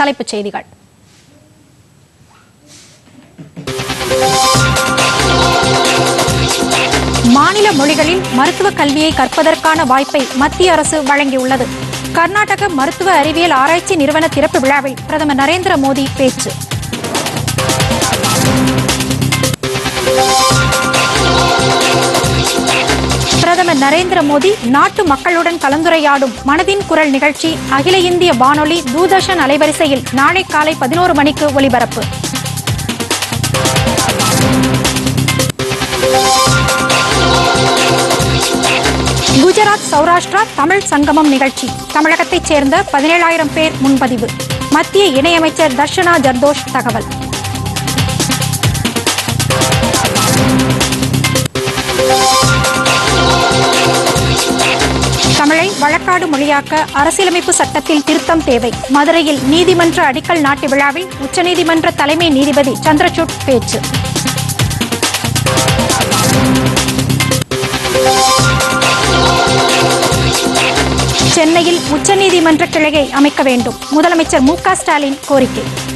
தலைப்புச் செய்திகள் மாநில மொழிகளில் மருத்துவ கல்வியை கற்பதற்கான வாய்ப்பை மத்திய அரசு வழங்கியுள்ளது கர்நாடக மருத்துவ அறிவியல் ஆராய்ச்சி நிறுவன திறப்பு விழாவில் பிரதமர் நரேந்திர மோடி பேச்சு பிரதமர் நரேந்திர மோடி நாட்டு மக்களுடன் கலந்துரையாடும் மனதின் குரல் நிகழ்ச்சி அகில இந்திய வானொலி தூர்தர்ஷன் அலைவரிசையில் நாளை காலை பதினோரு மணிக்கு ஒலிபரப்பு குஜராத் சௌராஷ்டிரா தமிழ் சங்கமம் நிகழ்ச்சி தமிழகத்தைச் சேர்ந்த பதினேழாயிரம் பேர் முன்பதிவு மத்திய இணையமைச்சர் தர்ஷனா ஜர்தோஷ் தகவல் தமிழை வழக்காடு மொழியாக்க அரசியலமைப்பு சட்டத்தில் திருத்தம் தேவை மதுரையில் நீதிமன்ற அடிக்கல் நாட்டு விழாவில் உச்சநீதிமன்ற தலைமை நீதிபதி சந்திரசூட் பேச்சு சென்னையில் உச்சநீதிமன்ற கிளையை அமைக்க வேண்டும் முதலமைச்சர் மு க ஸ்டாலின் கோரிக்கை